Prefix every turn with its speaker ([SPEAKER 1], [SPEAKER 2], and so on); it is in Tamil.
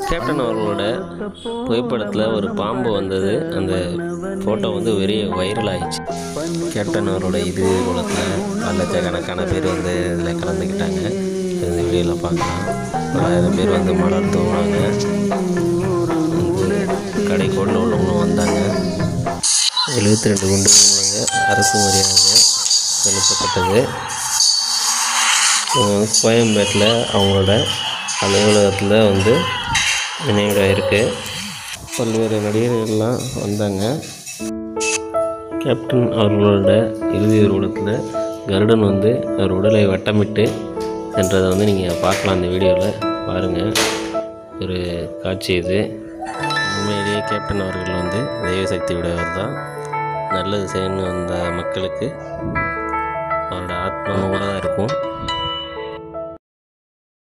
[SPEAKER 1] கேப்டன் அவர்களோட புகைப்படத்தில் ஒரு பாம்பு வந்தது அந்த ஃபோட்டோ வந்து பெரிய வைரல் ஆயிடுச்சு கேப்டன் அவரோட இது குளத்தில் லட்சக்கணக்கான பேர் வந்து இதில் கலந்துக்கிட்டாங்க இந்த வீடியோவில் பார்க்கலாம் ஆயிரம் பேர் வந்து மலர் தூவாங்க வந்து கடைக்கோடில் உள்ளவங்களும் வந்தாங்க எழுபத்தி ரெண்டு குண்டு மூலங்க அரசு மரியாதை செலுத்தப்பட்டது அஹ் கோயம்பேட்டில் அவங்களோட அலுவலகத்தில் வந்து நினைவிடம் இருக்குது பல்வேறு நடிகர்கள்லாம் வந்தாங்க கேப்டன் அவர்களோட இறுதி ஊர்வலத்தில் கருடன் வந்து அவர் உடலை வட்டமிட்டு சென்றதை வந்து நீங்கள் பார்க்கலாம் அந்த வீடியோவில் பாருங்கள் ஒரு காட்சி இது உண்மையிலேயே கேப்டன் அவர்கள் வந்து தெய்வ சக்தி உடையவர் தான் நல்லது செய்யணும்னு வந்த மக்களுக்கு அவரோட ஆத்மாவும் கூட தான்